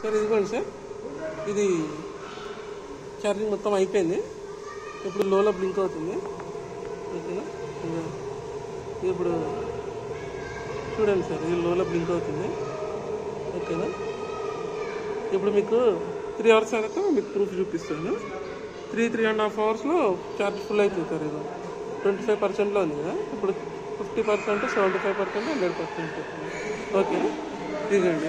sir ఇదిగోండి sir ఇది charging మొత్తం అయిపోయింది ఇప్పుడు లోలో బ్లింక్ అవుతుంది ఓకేనా ఇంకా ఇప్పుడు చూడండి సార్ ఇది లోలో బ్లింక్ అవుతుంది ఓకేనా ఇప్పుడు మీకు త్రీ అవర్స్ తర్వాత మీకు ప్రూఫ్ చూపిస్తాను త్రీ త్రీ అండ్ హాఫ్ అవర్స్లో ఛార్జ్ ఫుల్ అవుతుంది సార్ ఇది ట్వంటీ ఫైవ్ పర్సెంట్లో ఉంది కదా ఇప్పుడు fifty percent seventy five percent hundred percent ఓకేనా ఇదిగండి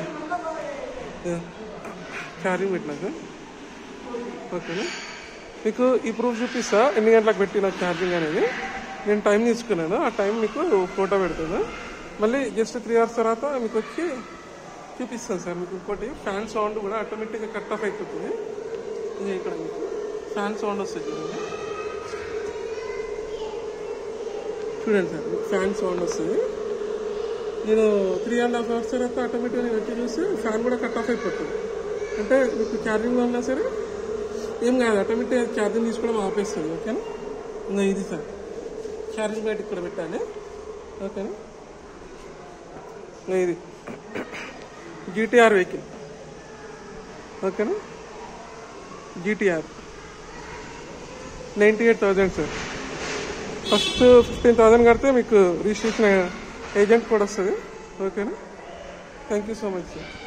ఛార్జింగ్ పెట్టినా సార్ ఓకేనా మీకు ఈ ప్రూఫ్ చూపిస్తా ఎన్ని గంటలకు పెట్టిన ఛార్జింగ్ అనేది నేను టైం తీసుకున్నాను ఆ టైం మీకు ఫోటో పెడతాను మళ్ళీ జస్ట్ త్రీ అవర్స్ తర్వాత మీకు వచ్చి చూపిస్తాను సార్ మీకు ఇంకోటి ఫ్యాన్ సౌండ్ కూడా ఆటోమేటిక్గా కట్ ఆఫ్ అయిపోతుంది ఇది ఇక్కడ మీకు ఫ్యాన్ సౌండ్ వస్తుంది చూడండి చూడండి సార్ మీకు ఫ్యాన్ సౌండ్ వస్తుంది నేను త్రీ అండ్ హాఫ్ అవర్స్ తర్వాత ఆటోమేటిక్గా వచ్చి చూస్తే ఫ్యాన్ కూడా కట్ ఆఫ్ అయిపోతుంది అంటే మీకు ఛార్జింగ్ ఉన్నా సరే ఏం కాదు ఆటోమేటిక్ ఛార్జింగ్ తీసుకోవడం ఆపేస్తుంది ఓకేనా ఇంకా ఇది సార్ ఛార్జింగ్ బయట ఇక్కడ పెట్టాలి ఓకేనా ఇంకా ఇది జీటీఆర్ వెహికల్ ఓకేనా GTR ninety eight thousand sir first fifteen thousand కడితే మీకు రిజిస్ట్రేషన్ ఏజెంట్ కూడా వస్తుంది ఓకేనా thank you so much sir